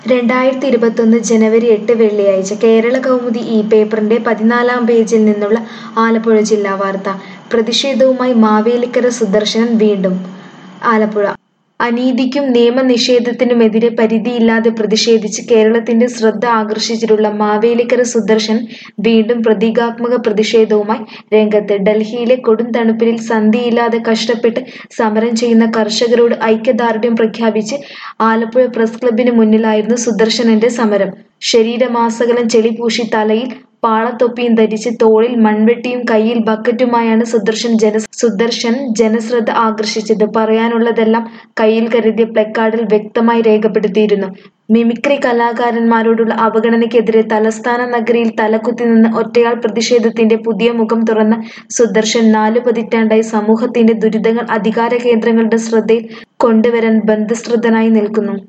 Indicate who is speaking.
Speaker 1: രണ്ടായിരത്തി ഇരുപത്തൊന്ന് ജനുവരി എട്ട് വെള്ളിയാഴ്ച കേരള കൗമുദി ഈ പേപ്പറിന്റെ പതിനാലാം പേജിൽ നിന്നുള്ള ആലപ്പുഴ ജില്ലാ വാർത്ത പ്രതിഷേധവുമായി മാവേലിക്കര സുദർശനൻ വീണ്ടും ആലപ്പുഴ അനീതിക്കും നിയമനിഷേധത്തിനുമെതിരെ പരിധിയില്ലാതെ പ്രതിഷേധിച്ച് കേരളത്തിന്റെ ശ്രദ്ധ ആകർഷിച്ചിട്ടുള്ള മാവേലിക്കര സുദർശൻ വീണ്ടും പ്രതീകാത്മക പ്രതിഷേധവുമായി രംഗത്ത് ഡൽഹിയിലെ കൊടും തണുപ്പിൽ സന്ധിയില്ലാതെ കഷ്ടപ്പെട്ട് സമരം ചെയ്യുന്ന കർഷകരോട് ഐക്യദാർഢ്യം പ്രഖ്യാപിച്ച് ആലപ്പുഴ പ്രസ് ക്ലബിന് മുന്നിലായിരുന്നു സുദർശനന്റെ സമരം ശരീരമാസകലം ചെളി പൂശി തലയിൽ പാളത്തൊപ്പിയും ധരിച്ച് തോളിൽ മൺവെട്ടിയും കയ്യിൽ ബക്കറ്റുമായാണ് സുദർശൻ ജന സുദർശൻ ജനശ്രദ്ധ ആകർഷിച്ചത് പറയാനുള്ളതെല്ലാം കയ്യിൽ കരുതിയ പ്ലക്കാർഡിൽ വ്യക്തമായി രേഖപ്പെടുത്തിയിരുന്നു മിമിക്രി കലാകാരന്മാരോടുള്ള അവഗണനയ്ക്കെതിരെ തലസ്ഥാന നഗരിയിൽ തലകുത്തി നിന്ന് ഒറ്റയാൾ പ്രതിഷേധത്തിന്റെ പുതിയ മുഖം തുറന്ന സുദർശൻ നാലു പതിറ്റാണ്ടായി സമൂഹത്തിന്റെ ദുരിതങ്ങൾ അധികാര കേന്ദ്രങ്ങളുടെ ശ്രദ്ധയിൽ കൊണ്ടുവരാൻ ബദ്ധശ്രദ്ധനായി നിൽക്കുന്നു